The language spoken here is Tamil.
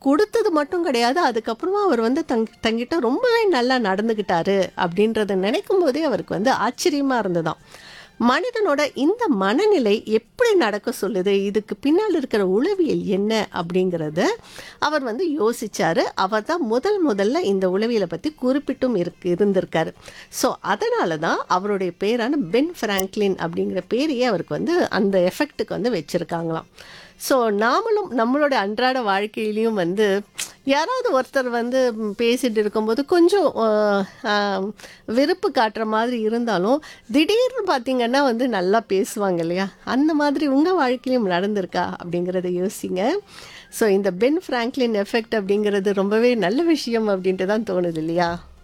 கொடுத்தது மட்டும் கிடையாது அதுக்கப்புறமா அவர் வந்து தங் தங்கிட்ட ரொம்பவே நல்லா நடந்துக்கிட்டாரு அப்படின்றத நினைக்கும் போதே அவருக்கு வந்து ஆச்சரியமாக இருந்ததாம் மனிதனோட இந்த மனநிலை எப்படி நடக்க சொல்லுது இதுக்கு பின்னால் இருக்கிற உளவியல் என்ன அப்படிங்கிறத அவர் வந்து யோசிச்சாரு அவர் தான் முதல் முதல்ல இந்த உளவியலை பற்றி குறிப்பிட்டும் இருக்கு இருந்திருக்காரு ஸோ அதனால தான் அவருடைய பேரான பென் ஃப்ராங்க்லின் அப்படிங்கிற பேரையே அவருக்கு வந்து அந்த எஃபெக்ட்டுக்கு வந்து வச்சுருக்காங்களாம் ஸோ நாமளும் நம்மளோட அன்றாட வாழ்க்கையிலையும் வந்து யாராவது ஒருத்தர் வந்து ம், பேசிட்டு இருக்கும்போது கொஞ்சம் ஆஹ், ஆஹ், வெறுப்பு காட்டுற மாதிரி இருந்தாலும் திடீர்னு பார்த்தீங்கன்னா வந்து நல்லா பேசுவாங்க இல்லையா அந்த மாதிரி உங்கள் வாழ்க்கையிலும் நடந்திருக்கா அப்படிங்கிறத யோசிங்க ஸோ இந்த பென் ஃப்ராங்க்லின் எஃபெக்ட் அப்படிங்கிறது ரொம்பவே நல்ல விஷயம் அப்படின்ட்டு தான் தோணுது இல்லையா